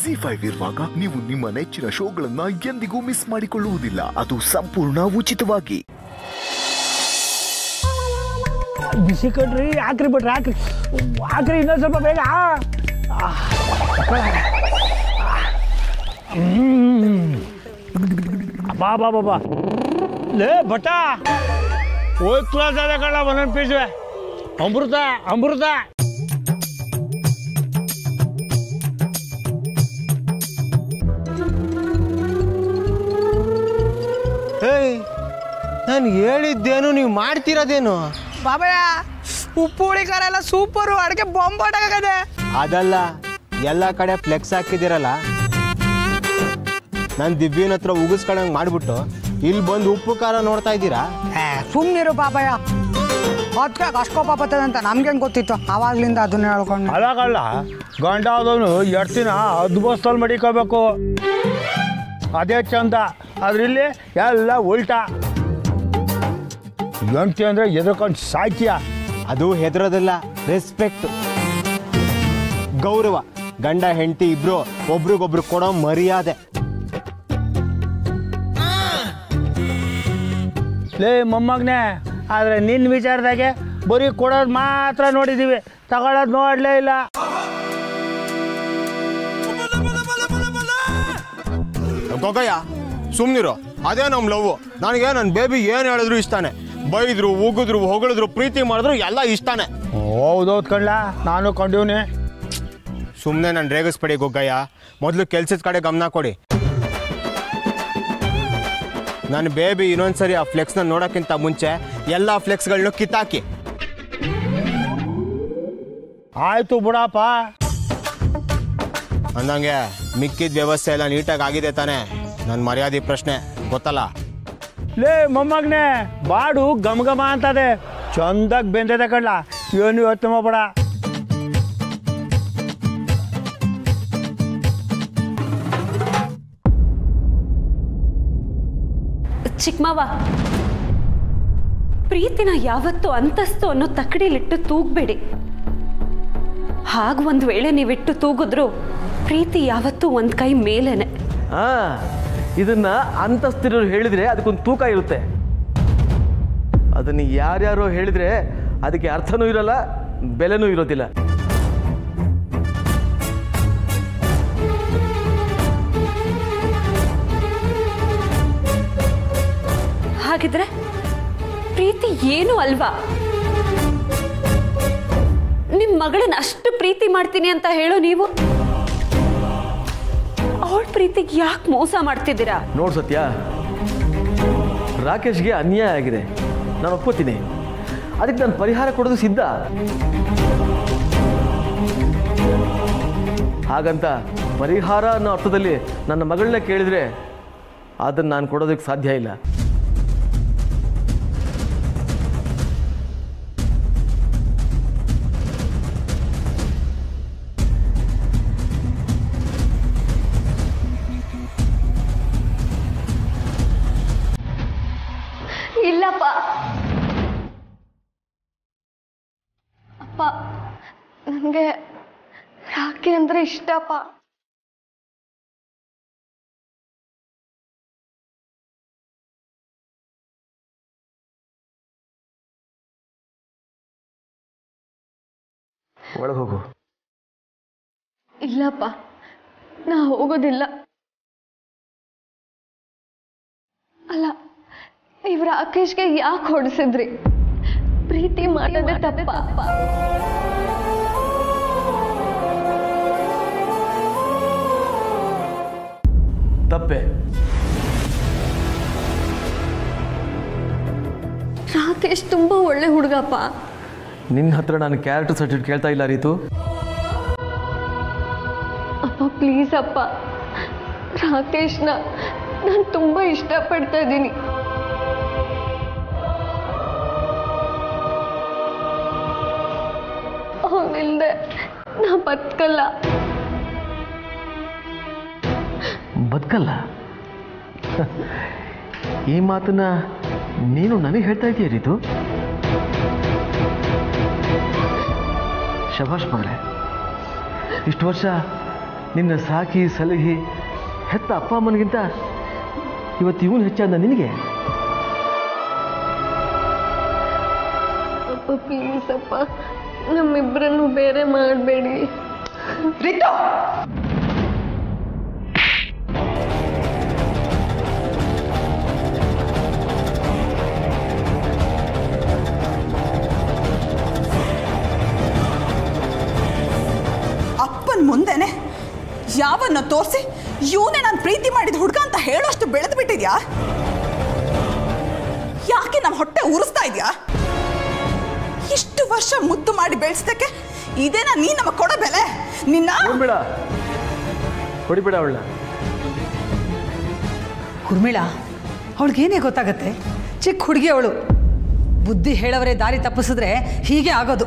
G five ಇರುವಾಗ ನೀವು ನಿಮ್ಮ ನೆಚ್ಚಿನ ಶೋಗಳನ್ನ ಎಂದಿಗೂ ಮಿಸ್ ಮಾಡಿಕೊಳ್ಳುವುದಿಲ್ಲ ಅದು ಸಂಪೂರ್ಣ ಉಚಿತವಾಗಿ ಬಿಸಿ ಕಟ್ರಿ ಹಾಕ್ರಿ ಬಿಟ್ರಿ ಹಾಕ್ರಿ ಹಾಕ್ರಿ ಇನ್ನೊಂದು ಸ್ವಲ್ಪ ಬೇಗ ಆ. ಹ್ಮ್. ಬಾ ಬಾ ಬಾ ಬಾ ಲೇ ಬಟ ಹೋಯ್ ಕ್ಲಾಸ್ ಅದ ಕಳ್ಳ ಒಂದೊಂದು ಪೀಸ್ ಅಮೃತ ಅಮೃತ ಏಯ್ ನಾನು ಹೇಳಿದ್ದೇನು ನೀವು ಮಾಡ್ತಿರೋದೇನು ಬಾಬಯ್ಯ ಉಪ್ಪು ಹುಳಿ ಖಾರ ಎಲ್ಲ ಸೂಪರು ಅಡಿಗೆ ಬಾಂಬ್ ಆಗದೆ ಅದಲ್ಲ ಎಲ್ಲ ಕಡೆ ಫ್ಲೆಕ್ಸ್ ಹಾಕಿದಿರಲ್ಲ ನಾನು ದಿವ್ಯನ ಹತ್ರ ಉಗಿಸ್ಕೊಳಂಗೆ ಮಾಡಿಬಿಟ್ಟು ಇಲ್ಲಿ ಬಂದು ಉಪ್ಪು ಖಾರ ನೋಡ್ತಾ ಇದ್ದೀರಾ ಸುಮ್ಮನಿರು ಬಾಬಯ್ಯ ಅದಕ್ಕೆ ಅಷ್ಟೋಪ ಬರ್ತದೆ ಅಂತ ನಮ್ಗೇನು ಗೊತ್ತಿತ್ತು ಆವಾಗ್ಲಿಂದ ಅದನ್ನ ಹೇಳ್ಕೊಂಡು ಅದಾಗಲ್ಲ ಗಂಡ ಆದವನು ಎರಡು ದಿನ ಅದ್ಭುತದಲ್ಲಿ ಮಡಿಕೋಬೇಕು ಅದೇ ಚಂದ ಅದ್ರಲ್ಲಿ ಎಲ್ಲ ಉಲ್ಟಾ ಎಂಟಿ ಅಂದ್ರೆ ಎದ್ರಕೊಂಡು ಸಾಯ್ತೀಯ ಅದು ಹೆದರೋದಿಲ್ಲ ರೆಸ್ಪೆಕ್ಟ್ ಗೌರವ ಗಂಡ ಹೆಂಡತಿ ಇಬ್ರು ಒಬ್ರಿಗೊಬ್ರು ಕೊಡೋ ಮರ್ಯಾದೆ ಲೇ ಮೊಮ್ಮಗನೆ ಆದರೆ ನಿನ್ನ ವಿಚಾರದಾಗೆ ಬರೀ ಕೊಡೋದು ಮಾತ್ರ ನೋಡಿದ್ದೀವಿ ತಗೊಳ್ಳೋದು ನೋಡಲೇ ಇಲ್ಲ ಗೊಗಯ್ಯ ಸುಮ್ನಿರು ಅದೇ ನಮ್ಮ ಲವ್ ನನಗೆ ನನ್ನ ಬೇಬಿ ಏನು ಹೇಳಿದ್ರು ಇಷ್ಟಾನೆ ಬೈದ್ರು ಉಗಿದ್ರು ಹೊಗಳಿದ್ರು ಪ್ರೀತಿ ಮಾಡಿದ್ರು ಎಲ್ಲ ಇಷ್ಟಾನೆ ಹೌದೌದು ಕಣ್ಲ ನಾನು ಕಂಡೀವ್ನಿ ಸುಮ್ಮನೆ ನಾನು ರೇಗಿಸ್ಬೇಡಿ ಗೊಗ್ಗಯ್ಯ ಮೊದಲು ಕೆಲ್ಸದ ಕಡೆ ಗಮನ ಕೊಡಿ ನನ್ನ ಬೇಬಿ ಇನ್ನೊಂದ್ಸರಿ ಆ ಫ್ಲೆಕ್ಸ್ನ ನೋಡೋಕ್ಕಿಂತ ಮುಂಚೆ ಎಲ್ಲ ಫ್ಲೆಕ್ಸ್ಗಳನ್ನೂ ಕಿತ್ತಾಕಿ ಆಯ್ತು ಬಿಡಪ್ಪ ಅಂದಂಗೆ ಮಿಕ್ಕಿದ ವ್ಯವಸ್ಥೆ ಎಲ್ಲ ನೀಟಾಗಿ ಆಗಿದೆ ತಾನೇ ನನ್ನ ಮರ್ಯಾದೆ ಪ್ರಶ್ನೆ ಗೊತ್ತಲ್ಲ ಲೇ ಮೊಮ್ಮಗನೆ ಬಾಡು ಘಮ ಘಮ ಅಂತದೆ ಚಂದಾಗಿ ಬೆಂದಿದೆ ಕಣ್ಲ ಏನು ಇವತ್ತು ಮಾಡಬೇಡ ಚಿಕ್ಕಮ್ಮವ ಪ್ರೀತಿನ ಯಾವತ್ತೂ ಅಂತಸ್ತು ಅನ್ನೋ ತಕ್ಕಡಿಲಿಟ್ಟು ತೂಗಬೇಡಿ ಹಾಗ ಒಂದು ವೇಳೆ ನೀವಿಟ್ಟು ತೂಗಿದ್ರು ಪ್ರೀತಿ ಯಾವತ್ತೂ ಒಂದು ಕೈ ಮೇಲೇನೆ ಆ ಇದನ್ನ ಅಂತಸ್ತಿರೋರು ಹೇಳಿದ್ರೆ ಅದಕ್ಕೊಂದು ತೂಕ ಇರುತ್ತೆ ಅದನ್ನು ಯಾರ್ಯಾರೋ ಹೇಳಿದ್ರೆ ಅದಕ್ಕೆ ಅರ್ಥನೂ ಇರಲ್ಲ ಬೆಲೆನೂ ಇರೋದಿಲ್ಲ ಹಾಗಿದ್ರೆ ಪ್ರೀತಿ ಏನು ಅಲ್ವಾ ನಿಮ್ಮ ಮಗಳನ್ನ ಅಷ್ಟು ಪ್ರೀತಿ ಮಾಡ್ತೀನಿ ಅಂತ ಹೇಳೋ ನೀವು ಅವಳ ಪ್ರೀತಿಗೆ ಯಾಕೆ ಮೋಸ ಮಾಡ್ತಿದ್ದೀರಾ ನೋಡು ಸತ್ಯ ರಾಕೇಶ್ಗೆ ಅನ್ಯಾಯ ಆಗಿದೆ ನಾನು ಒಪ್ಕೋತೀನಿ ಅದಕ್ಕೆ ನಾನು ಪರಿಹಾರ ಕೊಡೋದು ಸಿದ್ಧ ಹಾಗಂತ ಪರಿಹಾರ ಅನ್ನೋ ಅರ್ಥದಲ್ಲಿ ನನ್ನ ಮಗಳನ್ನ ಕೇಳಿದರೆ ಅದನ್ನು ನಾನು ಕೊಡೋದಕ್ಕೆ ಸಾಧ್ಯ ಇಲ್ಲ ಇಲ್ಲಪ್ಪ ಅಪ್ಪ ನನಗೆ ರಾಖಿ ಅಂದ್ರೆ ಇಷ್ಟಪ್ಪ ಒಳಗೆ ಹೋಗು ಇಲ್ಲಪ್ಪ ನಾ ಹೋಗೋದಿಲ್ಲ ಅಲ್ಲ ನೀವು ರಾಕೇಶ್ಗೆ ಯಾಕೆ ಹೊಡಿಸಿದ್ರಿ ಪ್ರೀತಿ ಮಾಡೋದೇ ತಪ್ಪ ತಪ್ಪೆ ರಾಕೇಶ್ ತುಂಬಾ ಒಳ್ಳೆ ಹುಡುಗಪ್ಪ ನಿನ್ನ ಹತ್ರ ನಾನು ಕ್ಯಾರೆಕ್ಟರ್ ಸರ್ಟಿಫಿಕೇಟ್ ಕೇಳ್ತಾ ಇಲ್ಲ ರೀತು ಅಪ್ಪ ಪ್ಲೀಸ್ ಅಪ್ಪ ರಾಕೇಶ್ನ ನಾನು ತುಂಬ ಇಷ್ಟಪಡ್ತಾ ಇದ್ದೀನಿ ಅವನಿಲ್ದೆ ನಾ ಬದುಕಲ್ಲ ಬದುಕಲ್ಲ ಈ ಮಾತನ್ನ ನೀನು ನನಗೆ ಹೇಳ್ತಾ ಇದೀಯ ರೀತು ಶಭಾಷ್ ಮಗಳೇ ಇಷ್ಟು ವರ್ಷ ನಿನ್ನ ಸಾಕಿ ಸಲಹಿ ಹೆತ್ತ ಅಪ್ಪ ಅಮ್ಮನಿಗಿಂತ ಇವತ್ತು ಇವನು ಹೆಚ್ಚಾದ ನಿನಗೆ ಅಪ್ಪ ಪ್ಲೀಸ್ ಅಪ್ಪ ನಮ್ಮಿಬ್ಬರನ್ನು ಬೇರೆ ಮಾಡಬೇಡಿ ರಿತು ಅಪ್ಪನ ಮುಂದೆನೆ ಯಾವನ್ನ ತೋರಿಸಿ ಇವನೇ ನಾನು ಪ್ರೀತಿ ಮಾಡಿದ ಹುಡುಗ ಅಂತ ಹೇಳೋಷ್ಟು ಬೆಳೆದು ಬಿಟ್ಟಿದ್ಯಾ ಯಾಕೆ ನಮ್ಮ ಹೊಟ್ಟೆ ಉರಿಸ್ತಾ ಇದೆಯಾ ಇಷ್ಟು ವರ್ಷ ಮುದ್ದು ಮಾಡಿ ಬೆಳೆಸ್ದಕ್ಕೆ ಇದೇನಾ ನೀ ನಮಗೆ ಕೊಡೋ ಬೆಲೆ ನಿನ್ನ ಹೊಡಿಬೇಡ ಹೊಡಿಬೇಡ ಅವಳನ್ನ ಉರ್ಮಿಳ ಅವಳಿಗೇನೇ ಗೊತ್ತಾಗತ್ತೆ ಚಿಕ್ಕ ಹುಡುಗಿ ಅವಳು ಬುದ್ಧಿ ಹೇಳವರೇ ದಾರಿ ತಪ್ಪಿಸಿದ್ರೆ ಹೀಗೆ ಆಗೋದು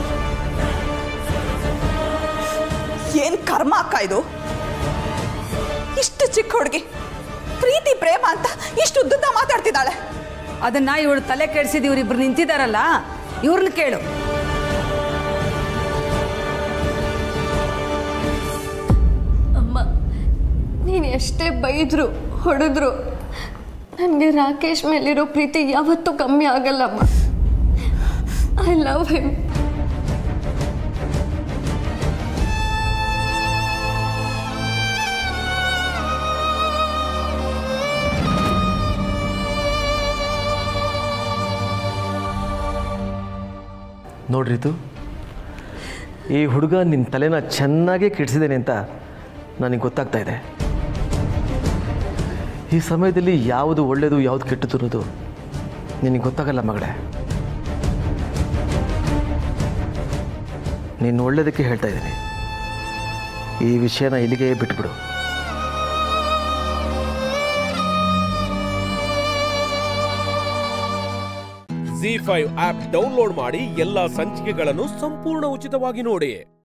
ಏನ್ ಕರ್ಮ ಅಕ್ಕ ಇದು ಇಷ್ಟು ಚಿಕ್ಕ ಹುಡುಗಿ ಪ್ರೀತಿ ಪ್ರೇಮ ಅಂತ ಇಷ್ಟು ಉದ್ದುದ್ದ ಮಾತಾಡ್ತಿದ್ದಾಳೆ ಅದನ್ನ ಇವಳು ತಲೆ ಕೆಡಿಸಿದ ಇವರಿಬ್ರು ನಿಂತಿದ್ದಾರಲ್ಲ ಇವ್ರನ್ನ ಕೇಳು ಅಮ್ಮ ನೀನು ಎಷ್ಟೇ ಬೈದ್ರು ಹೊಡೆದ್ರು ನನಗೆ ರಾಕೇಶ್ ಮೇಲಿರೋ ಪ್ರೀತಿ ಯಾವತ್ತೂ ಕಮ್ಮಿ ಆಗಲ್ಲಮ್ಮ ಐ ಲವ್ ಹಿಮ್ ನೋಡ್ರಿತು ಈ ಹುಡುಗ ನಿನ್ನ ತಲೆನ ಚೆನ್ನಾಗೇ ಕೆಡಿಸಿದ್ದೇನೆ ಅಂತ ನನಗೆ ಗೊತ್ತಾಗ್ತಾ ಇದೆ ಈ ಸಮಯದಲ್ಲಿ ಯಾವುದು ಒಳ್ಳೆಯದು ಯಾವುದು ಕೆಟ್ಟದ್ದು ಅನ್ನೋದು ನಿನಗೆ ಗೊತ್ತಾಗಲ್ಲ ಮಗಳೇ ನೀನು ಒಳ್ಳೆಯದಕ್ಕೆ ಹೇಳ್ತಾ ಇದ್ದೀನಿ ಈ ವಿಷಯನ ಇಲ್ಲಿಗೆ ಬಿಟ್ಬಿಡು ಜಿ ಫೈವ್ ಆಪ್ ಡೌನ್ಲೋಡ್ ಮಾಡಿ ಎಲ್ಲಾ ಸಂಚಿಕೆಗಳನ್ನು ಸಂಪೂರ್ಣ ಉಚಿತವಾಗಿ ನೋಡಿ